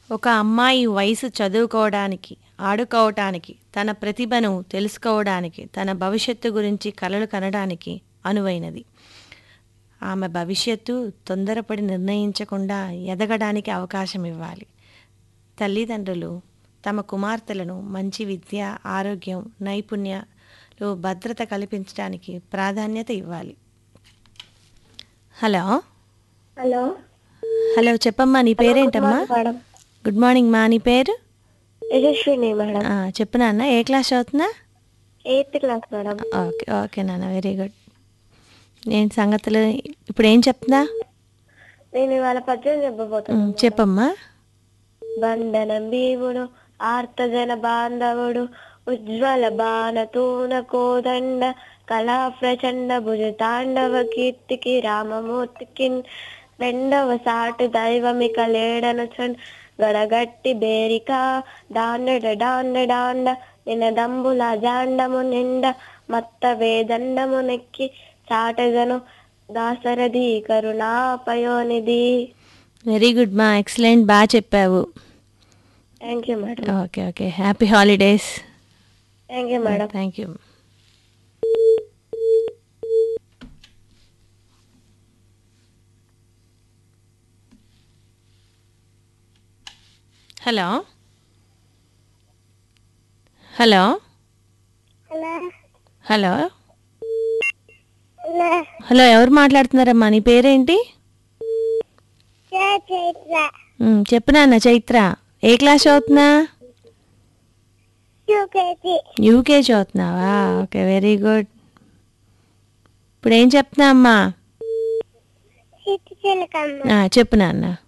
ఒక అమ్మాయి వయసు చదువుకోవడానికి ఆడుకోవటానికి తన ప్రతిభను తెలుసుకోవడానికి తన భవిష్యత్తు గురించి కలలు కనడానికి అనువైనది ఆమె భవిష్యత్తు తొందరపడి నిర్ణయించకుండా ఎదగడానికి అవకాశం ఇవ్వాలి తల్లిదండ్రులు తమ కుమార్తెలను మంచి విద్య ఆరోగ్యం నైపుణ్యాలు భద్రత కల్పించడానికి ప్రాధాన్యత ఇవ్వాలి హలో హలో హలో చెప్పమ్మా నీ పేరేంటమ్మా మేడం గుడ్ మార్నింగ్ మా నీ పేరు యశస్విని మేడం ఆ, చెప్పు నాన్న ఏ క్లాస్ చదువుతున్నా eighth class madam okay okay నాన్న వెరీ గుడ్ ఏంటి సంగతులు ఇప్పుడు ఏం చెప్తున్నా నేను ఇవాళ పద్యం చెప్పబోతున్నాను ఉమ్, చెప్పమ్మా బంధనం భీముడు ఆర్తజన బాంధవుడు ఉజ్వల బాణతూన కోదండ కళా ప్రచండ భుజ తాండవ కీర్తికి రామమూర్తికి రెండవ సాటి దైవమిక లేడను చన్ గడగట్టి బేరిక డాండెడ డాండ డాండ నినదంబుల జాండము నిండ మత్త వేదండము నెక్కి చాటగను దాసరథి కరుణాపయోనిధి వెరీ గుడ్ మా ఎక్సలెంట్ బాగా చెప్పావు thank you madam okay okay happy holidays thank you madam thank you hello hello hello hello ఎవరు మాట్లాడుతున్నారమ్మా నీ పేరేంటి ఉమ్, చెప్పు నాన్న చైత్ర ఏ క్లాస్ చదువుతున్నా యూకే చదువుతున్నావా ఓకే వెరీ గుడ్ ఇప్పుడు ఏం చెప్తున్నా అమ్మా ఆ, చెప్పు నాన్న